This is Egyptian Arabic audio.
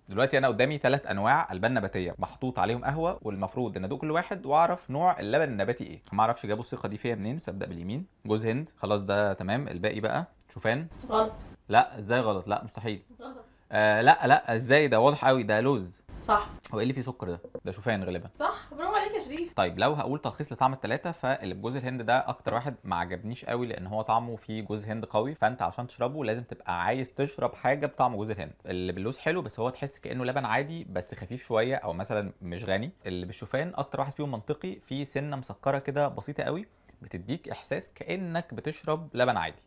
دلوقتي انا قدامي ثلاث انواع البان نباتيه محطوط عليهم قهوه والمفروض ان ادوق كل واحد واعرف نوع اللبن النباتي ايه ما اعرفش جابوا الثقه دي فيها منين بس ابدا باليمين جوز هند خلاص ده تمام الباقي بقى شوفان غلط لا ازاي غلط لا مستحيل غلط آه لا لا ازاي ده واضح قوي ده لوز صح هو ايه اللي فيه سكر ده ده شوفان غالبا صح برافو عليك يا شريف طيب لو هقول تلخيص لطعم الثلاثه فاللي بجوز الهند ده اكتر واحد ما عجبنيش قوي لان هو طعمه فيه جوز هند قوي فانت عشان تشربه لازم تبقى عايز تشرب حاجه بطعم جوز الهند اللي باللوز حلو بس هو تحس كانه لبن عادي بس خفيف شويه او مثلا مش غني اللي بالشوفان اكتر واحد فيهم منطقي فيه سنه مسكره كده بسيطه قوي بتديك احساس كانك بتشرب لبن عادي